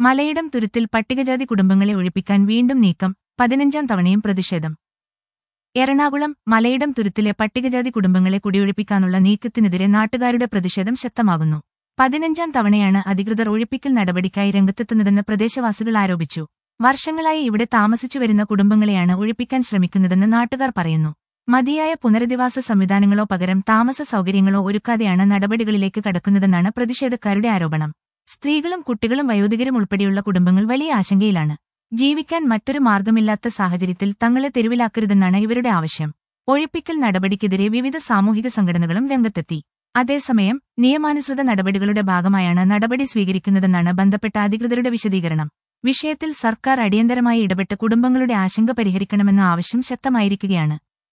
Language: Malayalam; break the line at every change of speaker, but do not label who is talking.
മലയിടം തുരുത്തിൽ പട്ടികജാതി കുടുംബങ്ങളെ ഒഴിപ്പിക്കാൻ വീണ്ടും നീക്കം പതിനഞ്ചാം തവണയും പ്രതിഷേധം എറണാകുളം മലയിടം തുരുത്തിലെ പട്ടികജാതി കുടുംബങ്ങളെ കുടിയൊഴിപ്പിക്കാനുള്ള നീക്കത്തിനെതിരെ നാട്ടുകാരുടെ പ്രതിഷേധം ശക്തമാകുന്നു പതിനഞ്ചാം തവണയാണ് അധികൃതർ ഒഴിപ്പിക്കൽ നടപടിക്കായി രംഗത്തെത്തുന്നതെന്ന് പ്രദേശവാസികൾ ആരോപിച്ചു വർഷങ്ങളായി ഇവിടെ താമസിച്ചു വരുന്ന കുടുംബങ്ങളെയാണ് ഒഴിപ്പിക്കാൻ ശ്രമിക്കുന്നതെന്ന് നാട്ടുകാർ പറയുന്നു മതിയായ പുനരധിവാസ സംവിധാനങ്ങളോ പകരം താമസ സൗകര്യങ്ങളോ ഒരുക്കാതെയാണ് നടപടികളിലേക്ക് കടക്കുന്നതെന്നാണ് പ്രതിഷേധക്കാരുടെ ആരോപണം സ്ത്രീകളും കുട്ടികളും വയോധികരും ഉൾപ്പെടെയുള്ള കുടുംബങ്ങൾ വലിയ ആശങ്കയിലാണ് ജീവിക്കാൻ മറ്റൊരു മാർഗമില്ലാത്ത സാഹചര്യത്തിൽ തങ്ങളെ തെരുവിലാക്കരുതെന്നാണ് ഇവരുടെ ആവശ്യം ഒഴിപ്പിക്കൽ നടപടിക്കെതിരെ വിവിധ സാമൂഹിക സംഘടനകളും രംഗത്തെത്തി അതേസമയം നിയമാനുസൃത നടപടികളുടെ ഭാഗമായാണ് നടപടി സ്വീകരിക്കുന്നതെന്നാണ് ബന്ധപ്പെട്ട അധികൃതരുടെ വിശദീകരണം വിഷയത്തിൽ സർക്കാർ അടിയന്തരമായി ഇടപെട്ട് കുടുംബങ്ങളുടെ ആശങ്ക പരിഹരിക്കണമെന്ന ആവശ്യം ശക്തമായിരിക്കുകയാണ്